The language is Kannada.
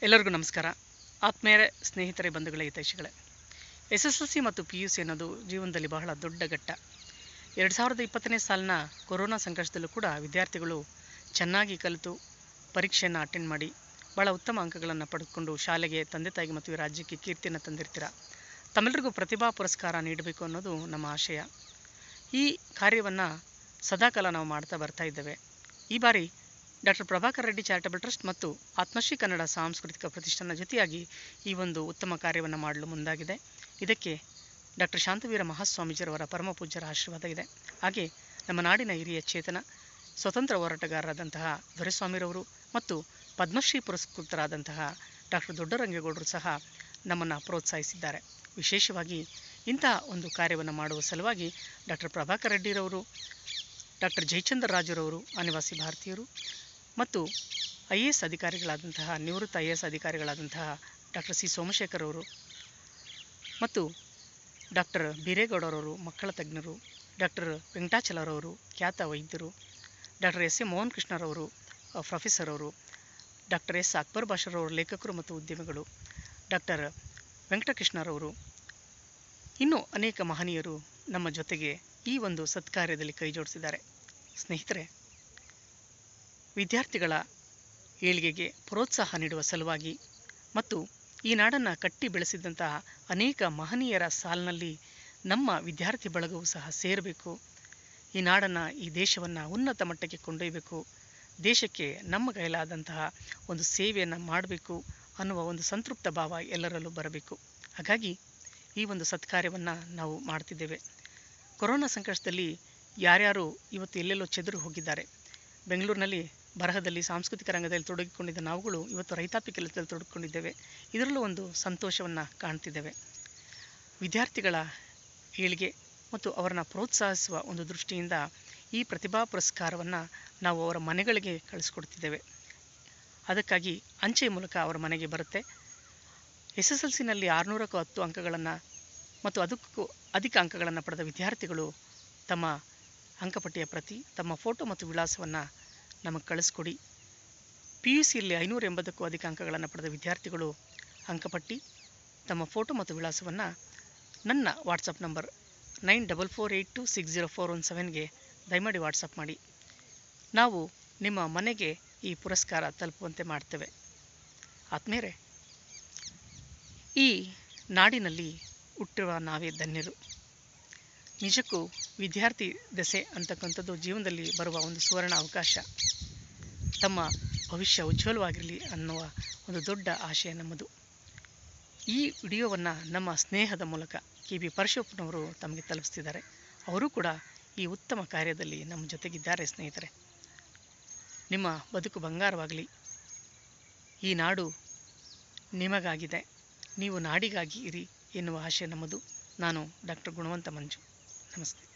ಎಲ್ಲರಿಗೂ ನಮಸ್ಕಾರ ಆತ್ಮೀಯ ಸ್ನೇಹಿತರೆ ಬಂಧುಗಳೇ ಹಿತೈಷಿಗಳೇ ಎಸ್ ಎಸ್ ಎಲ್ ಸಿ ಮತ್ತು ಪಿ ಯು ಸಿ ಅನ್ನೋದು ಜೀವನದಲ್ಲಿ ಬಹಳ ದೊಡ್ಡ ಘಟ್ಟ ಎರಡು ಸಾವಿರದ ಇಪ್ಪತ್ತನೇ ಸಾಲಿನ ಕೊರೋನಾ ಸಂಕಷ್ಟದಲ್ಲೂ ಕೂಡ ವಿದ್ಯಾರ್ಥಿಗಳು ಚೆನ್ನಾಗಿ ಕಲಿತು ಪರೀಕ್ಷೆಯನ್ನು ಅಟೆಂಡ್ ಮಾಡಿ ಭಾಳ ಉತ್ತಮ ಅಂಕಗಳನ್ನು ಪಡೆದುಕೊಂಡು ಶಾಲೆಗೆ ತಂದೆ ತಾಯಿಗೆ ಮತ್ತು ಈ ರಾಜ್ಯಕ್ಕೆ ಕೀರ್ತಿಯನ್ನು ತಂದಿರ್ತೀರ ತಮ್ಮೆಲ್ಲರಿಗೂ ಪ್ರತಿಭಾ ಪುರಸ್ಕಾರ ನೀಡಬೇಕು ಅನ್ನೋದು ನಮ್ಮ ಆಶಯ ಈ ಕಾರ್ಯವನ್ನು ಸದಾಕಾಲ ನಾವು ಮಾಡ್ತಾ ಬರ್ತಾ ಇದ್ದೇವೆ ಈ ಬಾರಿ doctor Prabhakar Reddy charitable trust ಮತ್ತು ಆತ್ಮಶ್ರೀ ಕನ್ನಡ ಸಾಂಸ್ಕೃತಿಕ ಪ್ರತಿಷ್ಠಾನ ಜೊತೆಯಾಗಿ ಈ ಒಂದು ಉತ್ತಮ ಕಾರ್ಯವನ್ನು ಮಾಡಲು ಮುಂದಾಗಿದೆ ಇದಕ್ಕೆ ಡಾಕ್ಟರ್ ಶಾಂತವೀರ ಮಹಾಸ್ವಾಮೀಜಿಯವರ ಪರಮ ಪೂಜ್ಯರ ಆಶೀರ್ವಾದ ಇದೆ ಹಾಗೆ ನಮ್ಮ ನಾಡಿನ ಹಿರಿಯ ಚೇತನ ಸ್ವತಂತ್ರ ಹೋರಾಟಗಾರರಾದಂತಹ ದೊರೆಸ್ವಾಮಿರವರು ಮತ್ತು ಪದ್ಮಶ್ರೀ ಪುರಸ್ಕೃತರಾದಂತಹ ಡಾಕ್ಟರ್ ದೊಡ್ಡರಂಗೇಗೌಡರು ಸಹ ನಮ್ಮನ್ನು ಪ್ರೋತ್ಸಾಹಿಸಿದ್ದಾರೆ ವಿಶೇಷವಾಗಿ ಇಂತಹ ಒಂದು ಕಾರ್ಯವನ್ನು ಮಾಡುವ ಸಲುವಾಗಿ ಡಾಕ್ಟರ್ ಪ್ರಭಾಕರ್ ರೆಡ್ಡಿರವರು ಡಾಕ್ಟರ್ ಜಯಚಂದ್ರ ರಾಜುರವರು ಅನಿವಾಸಿ ಭಾರತೀಯರು ಮತ್ತು ಐ ಎ ಎಸ್ ಅಧಿಕಾರಿಗಳಾದಂತಹ ನಿವೃತ್ತ ಐ ಎ ಎಸ್ ಅಧಿಕಾರಿಗಳಾದಂತಹ ಡಾಕ್ಟರ್ ಸಿ ಸೋಮಶೇಖರ್ ಅವರು ಮತ್ತು ಡಾಕ್ಟರ್ ಬೀರೇಗೌಡರವರು ಮಕ್ಕಳ ತಜ್ಞರು ಡಾಕ್ಟರ್ ವೆಂಕಟಾಚಲರವರು ಖ್ಯಾತ ವೈದ್ಯರು ಡಾಕ್ಟರ್ ಎಸ್ ಎ ಮೋಹನ್ ಕೃಷ್ಣರವರು ಅ, ಪ್ರೊಫೆಸರ್ ಅವರು ಡಾಕ್ಟರ್ ಎಸ್ ಅಕ್ಬರ್ ಭಾಷರವರು ಲೇಖಕರು ಮತ್ತು ಉದ್ಯಮಿಗಳು ಡಾಕ್ಟರ್ ವೆಂಕಟಕೃಷ್ಣರವರು ಇನ್ನೂ ಅನೇಕ ಮಹನೀಯರು ನಮ್ಮ ಜೊತೆಗೆ ಈ ಒಂದು ಸತ್ಕಾರ್ಯದಲ್ಲಿ ಕೈ ಜೋಡಿಸಿದ್ದಾರೆ ಸ್ನೇಹಿತರೆ ವಿದ್ಯಾರ್ಥಿಗಳ ಏಳಿಗೆಗೆ ಪ್ರೋತ್ಸಾಹ ನೀಡುವ ಸಲುವಾಗಿ ಮತ್ತು ಈ ನಾಡನ್ನು ಕಟ್ಟಿ ಬೆಳೆಸಿದಂತಹ ಅನೇಕ ಮಹನೀಯರ ಸಾಲಿನಲ್ಲಿ ನಮ್ಮ ವಿದ್ಯಾರ್ಥಿ ಬಳಗವು ಸಹ ಸೇರಬೇಕು ಈ ನಾಡನ್ನು ಈ ದೇಶವನ್ನು ಉನ್ನತ ಮಟ್ಟಕ್ಕೆ ಕೊಂಡೊಯ್ಯಬೇಕು ದೇಶಕ್ಕೆ ನಮ್ಮ ಕೈಲಾದಂತಹ ಒಂದು ಸೇವೆಯನ್ನು ಮಾಡಬೇಕು ಅನ್ನುವ ಒಂದು ಸಂತೃಪ್ತ ಭಾವ ಎಲ್ಲರಲ್ಲೂ ಬರಬೇಕು ಹಾಗಾಗಿ ಈ ಒಂದು ಸತ್ಕಾರ್ಯವನ್ನು ನಾವು ಮಾಡ್ತಿದ್ದೇವೆ ಕೊರೋನಾ ಸಂಕಷ್ಟದಲ್ಲಿ ಯಾರ್ಯಾರು ಇವತ್ತು ಎಲ್ಲೆಲ್ಲೋ ಚೆದರು ಹೋಗಿದ್ದಾರೆ ಬೆಂಗಳೂರಿನಲ್ಲಿ ಬರಹದಲ್ಲಿ ಸಾಂಸ್ಕೃತಿಕ ರಂಗದಲ್ಲಿ ತೊಡಗಿಕೊಂಡಿದ್ದ ನಾವುಗಳು ಇವತ್ತು ರೈತಾಪಿ ಕೆಲಸದಲ್ಲಿ ತೊಡಗಿಕೊಂಡಿದ್ದೇವೆ ಇದರಲ್ಲೂ ಒಂದು ಸಂತೋಷವನ್ನು ಕಾಣ್ತಿದ್ದೇವೆ ವಿದ್ಯಾರ್ಥಿಗಳ ಏಳಿಗೆ ಮತ್ತು ಅವರನ್ನು ಪ್ರೋತ್ಸಾಹಿಸುವ ಒಂದು ದೃಷ್ಟಿಯಿಂದ ಈ ಪ್ರತಿಭಾ ಪುರಸ್ಕಾರವನ್ನು ನಾವು ಅವರ ಮನೆಗಳಿಗೆ ಕಳಿಸ್ಕೊಡ್ತಿದ್ದೇವೆ ಅದಕ್ಕಾಗಿ ಅಂಚೆ ಮೂಲಕ ಅವರ ಮನೆಗೆ ಬರುತ್ತೆ ಎಸ್ ಎಸ್ ಎಲ್ ಸಿನಲ್ಲಿ ಆರುನೂರಕ್ಕೂ ಹತ್ತು ಅಂಕಗಳನ್ನು ಮತ್ತು ಅದಕ್ಕೂ ಅಧಿಕ ಅಂಕಗಳನ್ನು ಪಡೆದ ವಿದ್ಯಾರ್ಥಿಗಳು ತಮ್ಮ ಅಂಕಪಟ್ಟಿಯ ಪ್ರತಿ ತಮ್ಮ ಫೋಟೋ ಮತ್ತು ವಿಳಾಸವನ್ನು ನಮಗೆ ಕಳಿಸ್ಕೊಡಿ ಪಿ ಯು ಸಿಯಲ್ಲಿ ಐನೂರ ಎಂಬತ್ತಕ್ಕೂ ಅಧಿಕ ಅಂಕಗಳನ್ನು ಪಡೆದ ವಿದ್ಯಾರ್ಥಿಗಳು ಅಂಕಪಟ್ಟಿ ತಮ್ಮ ಫೋಟೋ ಮತ್ತು ವಿಳಾಸವನ್ನು ನನ್ನ WhatsApp number nine double four eight two six zero four one ಸೆವೆನ್ಗೆ ದಯಮಾಡಿ ವಾಟ್ಸಪ್ ಮಾಡಿ ನಾವು ನಿಮ್ಮ ಮನೆಗೆ ಈ ಪುರಸ್ಕಾರ ತಲುಪುವಂತೆ ಮಾಡ್ತೇವೆ ಆತ್ಮೇರೆ ಈ ನಾಡಿನಲ್ಲಿ ಹುಟ್ಟಿರುವ ನಾವೇ ಧನ್ಯರು ನಿಜಕ್ಕೂ ವಿದ್ಯಾರ್ಥಿ ದೆಸೆ ಅಂತಕ್ಕಂಥದ್ದು ಜೀವನದಲ್ಲಿ ಬರುವ ಒಂದು ಸುವರ್ಣ ಅವಕಾಶ ತಮ್ಮ ಭವಿಷ್ಯ ಉಜ್ವಲವಾಗಿರಲಿ ಅನ್ನುವ ಒಂದು ದೊಡ್ಡ ಆಶಯ ನಮ್ಮದು ಈ ವಿಡಿಯೋವನ್ನು ನಮ್ಮ ಸ್ನೇಹದ ಮೂಲಕ ಕೆ ಬಿ ಪರಶುಪ್ಪನವರು ತಮಗೆ ತಲುಪಿಸ್ತಿದ್ದಾರೆ ಅವರು ಕೂಡ ಈ ಉತ್ತಮ ಕಾರ್ಯದಲ್ಲಿ ನಮ್ಮ ಜೊತೆಗಿದ್ದಾರೆ ಸ್ನೇಹಿತರೆ ನಿಮ್ಮ ಬದುಕು ಬಂಗಾರವಾಗಲಿ ಈ ನಾಡು ನಿಮಗಾಗಿದೆ ನೀವು ನಾಡಿಗಾಗಿ ಇರಿ ಎನ್ನುವ ಆಶಯ ನಮ್ಮದು ನಾನು ಡಾಕ್ಟರ್ ಗುಣವಂತ ಮಂಜು ನಮಸ್ತೆ